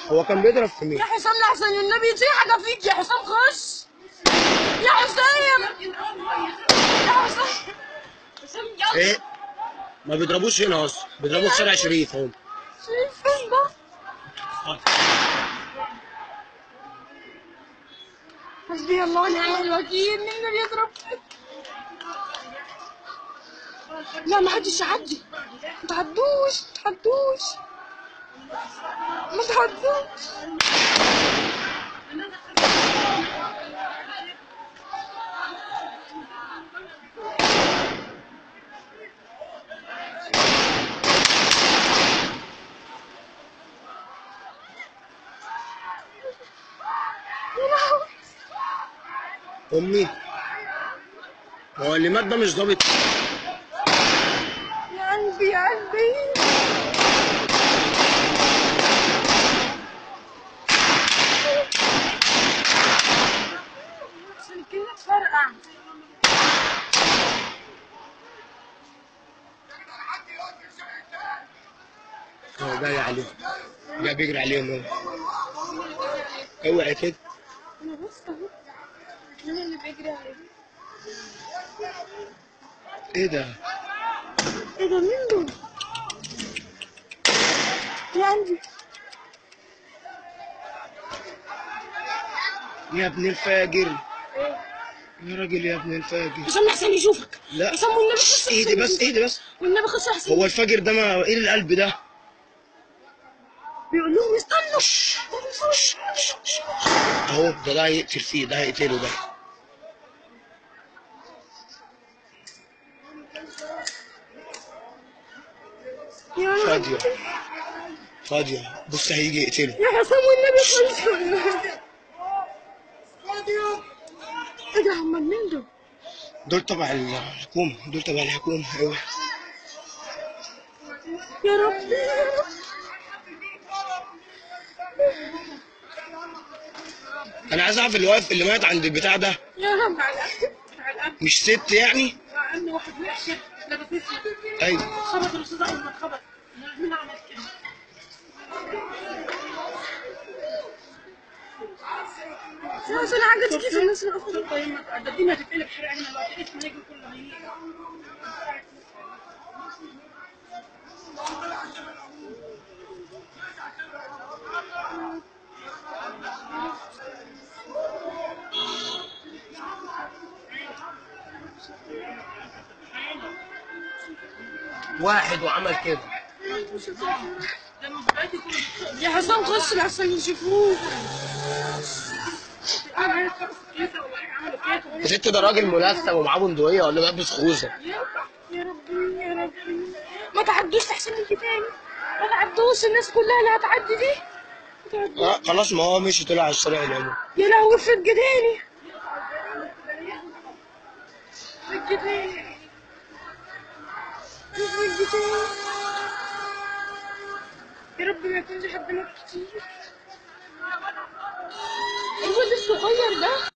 هو كان بيضرب في مين يا حسام لحسن النبي في حاجه فيك يا حسام خش يا حسام يا حسام حسام يلا ايه ما بيضربوش هنا اصلا بيضربوا في شارع شريف هم شايف فين ده حسبي الله ونعم الوكيل مين اللي بيضرب لا ما حدش يعدي ما تعدوش ما تعدوش ما تعدوش يا لهوي امي ما هو اللي مات ده مش ضابط يا قلبي يا قلبي عشان كده تفرقع هو جاي عليهم جاي بيجري عليهم هو اوعي كده انا بص اهو مين اللي بيجري عليه ايه ده ايه ده مين دول يا قلبي يا ابن الفاجر يا راجل يا ابن الفاجر حسام حسين يشوفك لا حسام والنبي خش ايه ده بس ايه ده بس والنبي خش حسين هو الفجر ده ما ايه القلب ده بيقول لهم استنوا اهو ده ده هيقتل فيه ده هيقتله ده يا رب. فاضية فاضية بص هيجي يقتله يا حسام والنبي خش ايه ده هم مين دول دول تبع الحكومة دول تبع الحكومة ايوه يا ربي يا رب انا عايز اعرف اللي واقف اللي مات عند البتاع ده يا رب على على الأب مش ست يعني عني واحد وقع كده لابس اسود ايوه خبط الاستاذ احمد خبط مين عمل كده؟ لا عشان حاجة كيف الناس اللي أخذوا طيب ما ده الدنيا هتتقلب حرق هنا الوقت اسمه هيجي كله هيجي واحد وعمل كده يا حسام خش لحسن يشوفوه يا ست ده راجل ملثم ومعاه بندقية ولا لابس خوذة يا ربي يا ربي ما تعدوش لحسن يجي تاني ما تعدوش الناس كلها اللي هتعدي دي ما تعدوش. آه خلاص ما هو مشي طلع على الشارع العمومي يا لهوي في الجداني في الجداني في الجداني يا رب ما يكونش حد مات كتير الواد الصغير ده